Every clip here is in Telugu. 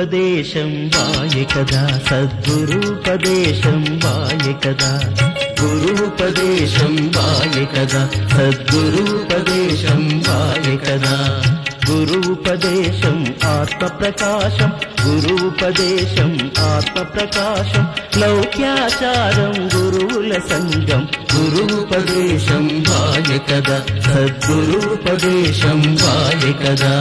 గురుపదేశం వాయ కదా సద్గురుపదేశం వాయ కదా గురుపదేశం వాయ కదా సద్గురుపదేశం వాయ కదా గురుపదేశం ఆత్మ ప్రకాశం గురుపదేశం ఆత్మ ప్రకాశం లౌక్యాచారం గురువుల సంగం గురుపదేశం వాయ కదా సద్గురుపదేశం వాయ కదా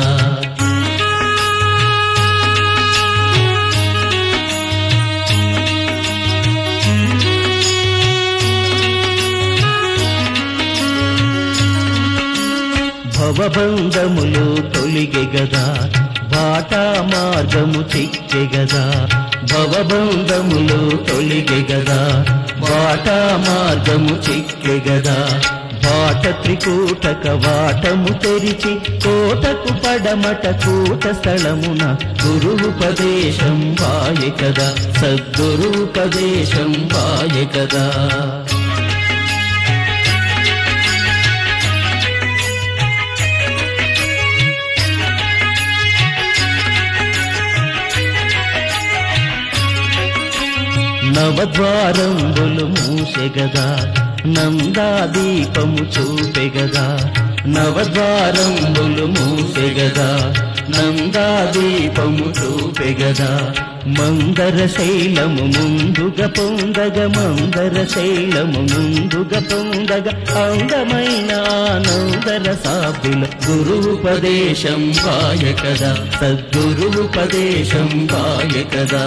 భవబంధములు తొలిగె గదా బాటా మార్గము చిక్కె గదా భవబంధములు తొలిగె గదా బాటా మార్గము చిక్కె గదా బాట త్రికూటక వాటము తెరిచి కోటకు పడమట కూట స్థలమున గురుపదేశం వాయ కదా సద్గురుపదేశం వాయ కదా నవద్వారంబులు మూసెగదా నందాదీపము చూపెగదా నవద్వారంబులు మూసెగదా నందాదీపము చూపెగదా మందర శైలము ముందుగా పొందగ మందర శైలము ముందుగా పొందగ అందమైన ఆనందర సాబిల గురుపదేశం వాయ కదా సద్గురుపదేశం వాయ కదా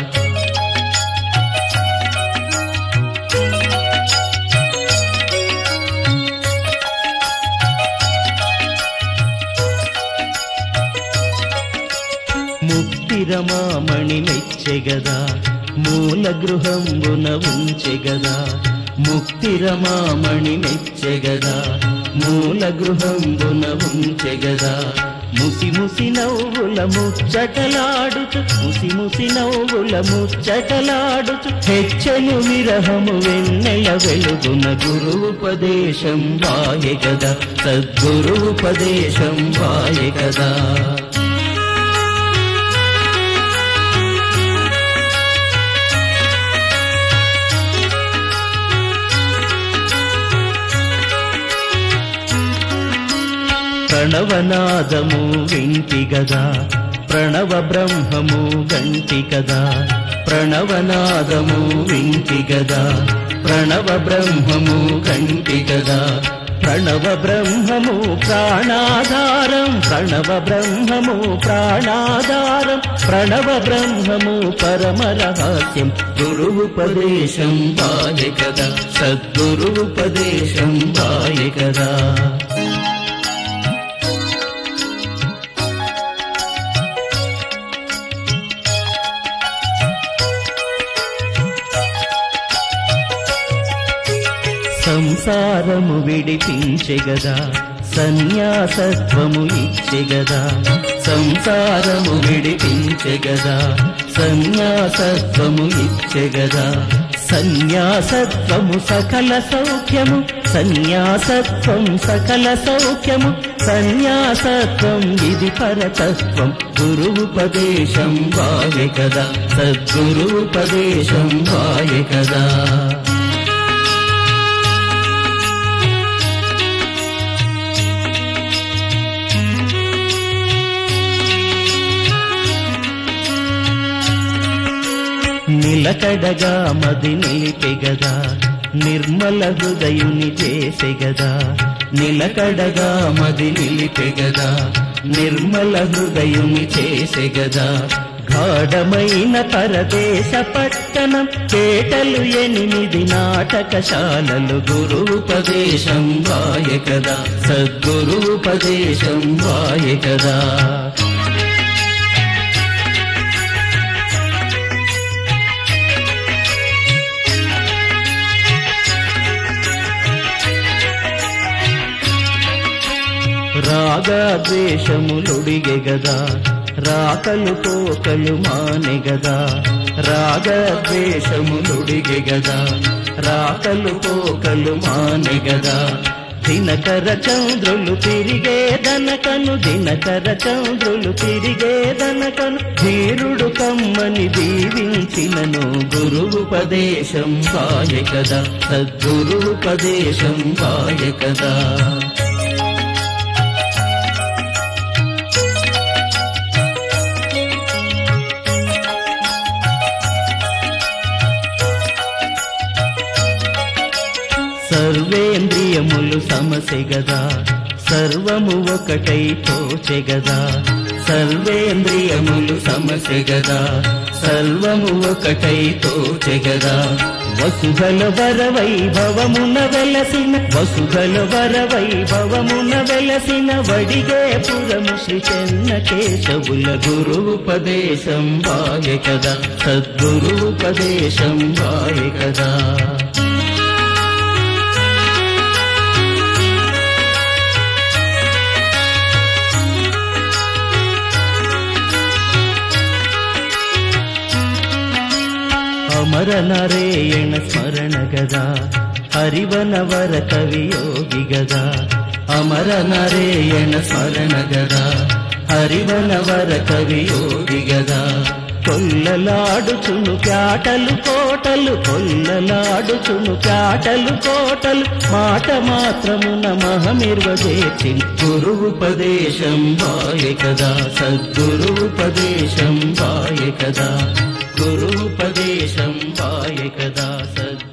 ముక్తిరమామణి మెచ్చెగదా మూల గృహంబున ఉంచెగదా ముక్తిరమామణి మెచ్చెగదా మూల గృహంబున ఉంచెగదా ముసి ముసి నవ్వుల ముచ్చటలాడుచు ముసి ముసి నవ్వుల ముచ్చటలాడుచు హెచ్చను విరహము వెన్నెల వెలుగున గురుపదేశం వాయ కదా సద్గురుపదేశం వాయ కదా ప్రణవనాదము వింటి గదా ప్రణవ బ్రహ్మము గంటి కదా ప్రణవనాదము వింటి గదా ప్రణవ బ్రహ్మము గంటి గదా ప్రణవ బ్రహ్మము ప్రాణాధారం ప్రణవ బ్రహ్మము ప్రాణాధారం ప్రణవ బ్రహ్మము పరమ రహస్యం గురువుపదేశం వాయ కదా సద్గురువుపదేశం వాయ కదా సంసారము విడిపించెగదా సన్యాసత్వము ఇచ్చెగదా సంసారము విడిపించెగదా సన్యాసత్వము ఇచ్చెగదా సన్యాసత్వము సకల సౌఖ్యము సన్యాసత్వం సకల సౌఖ్యము సన్యాసత్వం ఇది పరతత్వం గురువుపదేశం వాయ కదా సద్గురుపదేశం వాయ కదా నిలకడగా మది నిలిపెగదా నిర్మల హృదయుని చేసెగదా నిలకడగా మది నిలిపెగదా నిర్మల హృదయుని చేసెగదా గాఢమైన పరదేశ పట్టణం పేటలు ఎనిమిది నాటకశాలలు గురుపదేశం వాయ కదా సద్గురుపదేశం వాయ కదా రాగద్వేషములుడిగె గదా రాకలు పోకలు మానె గదా రాగద్వేషములుడిగె గదా రాకలు పోకలు మానె గదా దినకర చంద్రులు తిరిగేదనకను దినకర చంద్రులు తిరిగేదనకను ధీరుడు కమ్మని దీవించినను గురువుపదేశం వాయ కదా సద్గురువుపదేశం వాయ కదా సర్వేంద్రియములు సమసెగదా సర్వము ఒకటై తోచెగదా సర్వేంద్రియములు సమసెగదా సర్వము ఒకటై తోచెగదా వసుధల వర వైభవమున వెలసిన వసుధల వర వైభవమున వెలసిన వడిగే పురము శ్రీ చెన్న కేశవుల గురువుపదేశం వాయ కదా సద్గురువుపదేశం వాయ కదా అమర నరేయణ స్మరణ గదా హరివనవర కవియోగి గదా అమర నరేయణ స్మరణ గదా హరివనవర కవియోగి గదా కొల్లలాడుచును క్యాటలు కోటలు కొల్లలాడుచును క్యాటలు కోటలు మాట మాత్రమున మహమిర్వజేచి గురువుపదేశం వాయ కదా సద్గురువుపదేశం వాయ కదా గురుపదేశం వాయ కదా సద్